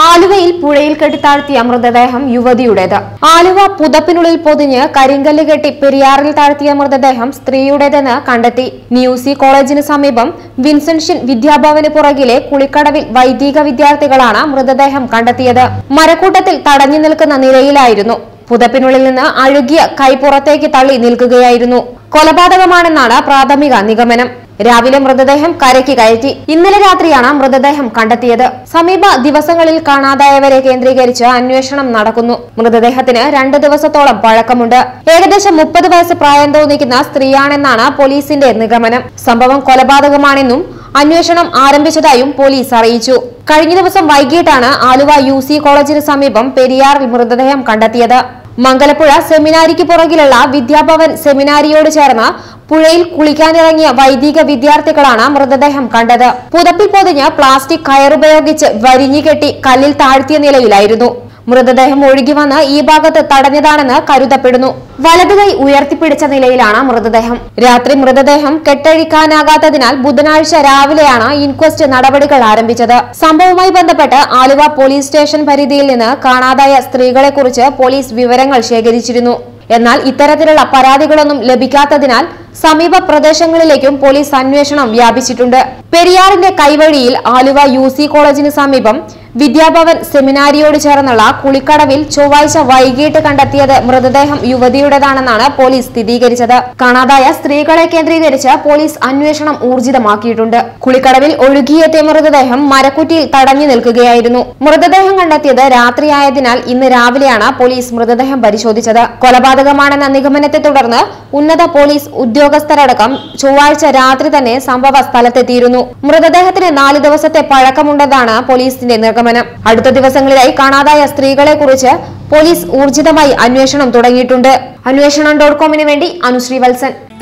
ആലുവയിൽ പുഴയിൽ കെട്ടിത്താഴ്ത്തിയ മൃതദേഹം യുവതിയുടേത് ആലുവ പുതപ്പിനുള്ളിൽ പൊതിഞ്ഞ് കരിങ്കല്ല് കെട്ടി പെരിയാറിൽ താഴ്ത്തിയ മൃതദേഹം സ്ത്രീയുടേതെന്ന് കണ്ടെത്തി ന്യൂസി കോളേജിന് സമീപം വിൻസെൻഷൻ വിദ്യാഭവന് പുറകിലെ കുളിക്കടവിൽ വൈദിക വിദ്യാർത്ഥികളാണ് മൃതദേഹം കണ്ടെത്തിയത് മരക്കൂട്ടത്തിൽ തടഞ്ഞു നിൽക്കുന്ന നിലയിലായിരുന്നു പുതപ്പിനുള്ളിൽ നിന്ന് അഴുകിയ കൈ പുറത്തേക്ക് തള്ളി നിൽക്കുകയായിരുന്നു കൊലപാതകമാണെന്നാണ് പ്രാഥമിക നിഗമനം രാവിലെ മൃതദേഹം കരയ്ക്ക് കയറ്റി ഇന്നലെ രാത്രിയാണ് മൃതദേഹം കണ്ടെത്തിയത് സമീപ ദിവസങ്ങളിൽ കാണാതായവരെ കേന്ദ്രീകരിച്ച് അന്വേഷണം നടക്കുന്നു മൃതദേഹത്തിന് രണ്ട് ദിവസത്തോളം പഴക്കമുണ്ട് ഏകദേശം മുപ്പത് വയസ്സ് പ്രായം തോന്നിക്കുന്ന സ്ത്രീയാണെന്നാണ് പോലീസിന്റെ നിഗമനം സംഭവം കൊലപാതകമാണെന്നും അന്വേഷണം ആരംഭിച്ചതായും പോലീസ് അറിയിച്ചു കഴിഞ്ഞ ദിവസം വൈകിട്ടാണ് ആലുവ യു സി കോളേജിന് സമീപം പെരിയാറിൽ മൃതദേഹം കണ്ടെത്തിയത് മംഗലപ്പുഴ സെമിനാരിക്ക് പുറകിലുള്ള വിദ്യാഭവൻ സെമിനാരിയോട് ചേർന്ന് പുഴയിൽ കുളിക്കാനിറങ്ങിയ വൈദിക വിദ്യാർത്ഥികളാണ് മൃതദേഹം കണ്ടത് പുതപ്പിൽ പൊതിഞ്ഞ് പ്ലാസ്റ്റിക് കയറുപയോഗിച്ച് വരിഞ്ഞുകെട്ടി കല്ലിൽ താഴ്ത്തിയ നിലയിലായിരുന്നു മൃതദേഹം ഒഴുകി വന്ന് ഈ ഭാഗത്ത് തടഞ്ഞതാണെന്ന് കരുതപ്പെടുന്നു വലതുകൈ ഉയർത്തിപ്പിടിച്ച നിലയിലാണ് മൃതദേഹം രാത്രി മൃതദേഹം കെട്ടഴിക്കാനാകാത്തതിനാൽ ബുധനാഴ്ച രാവിലെയാണ് ഇൻക്വസ്റ്റ് നടപടികൾ ആരംഭിച്ചത് സംഭവവുമായി ബന്ധപ്പെട്ട് ആലുവ പോലീസ് സ്റ്റേഷൻ പരിധിയിൽ നിന്ന് കാണാതായ സ്ത്രീകളെക്കുറിച്ച് പോലീസ് വിവരങ്ങൾ ശേഖരിച്ചിരുന്നു എന്നാൽ ഇത്തരത്തിലുള്ള പരാതികളൊന്നും ലഭിക്കാത്തതിനാൽ സമീപ പ്രദേശങ്ങളിലേക്കും പോലീസ് അന്വേഷണം വ്യാപിച്ചിട്ടുണ്ട് പെരിയാറിന്റെ കൈവഴിയിൽ ആലുവ യു സി കോളേജിന് സമീപം വിദ്യാഭവൻ സെമിനാരിയോട് ചേർന്നുള്ള കുളിക്കടവിൽ ചൊവ്വാഴ്ച വൈകിട്ട് കണ്ടെത്തിയത് മൃതദേഹം യുവതിയുടേതാണെന്നാണ് പോലീസ് സ്ഥിരീകരിച്ചത് കാണാതായ സ്ത്രീകളെ കേന്ദ്രീകരിച്ച് പോലീസ് അന്വേഷണം ഊർജിതമാക്കിയിട്ടുണ്ട് കുളിക്കടവിൽ ഒഴുകിയെത്തിയ മൃതദേഹം മരക്കുറ്റിയിൽ തടഞ്ഞു നിൽക്കുകയായിരുന്നു മൃതദേഹം കണ്ടെത്തിയത് രാത്രിയായതിനാൽ ഇന്ന് രാവിലെയാണ് പോലീസ് മൃതദേഹം പരിശോധിച്ചത് കൊലപാതകമാണെന്ന നിഗമനത്തെ തുടർന്ന് ഉന്നത പോലീസ് ഉദ്യോഗസ്ഥരടക്കം ചൊവ്വാഴ്ച രാത്രി തന്നെ സംഭവ സ്ഥലത്തെത്തിയിരുന്നു മൃതദേഹത്തിന് നാല് ദിവസത്തെ പഴക്കമുണ്ടെന്നാണ് പോലീസിന്റെ നിഗമനം അടുത്ത ദിവസങ്ങളിലായി കാണാതായ സ്ത്രീകളെ കുറിച്ച് പോലീസ് ഊർജിതമായി അന്വേഷണം തുടങ്ങിയിട്ടുണ്ട് അന്വേഷണം ഡോട്ട് കോമിന് വേണ്ടി അനുശ്രീ വത്സൻ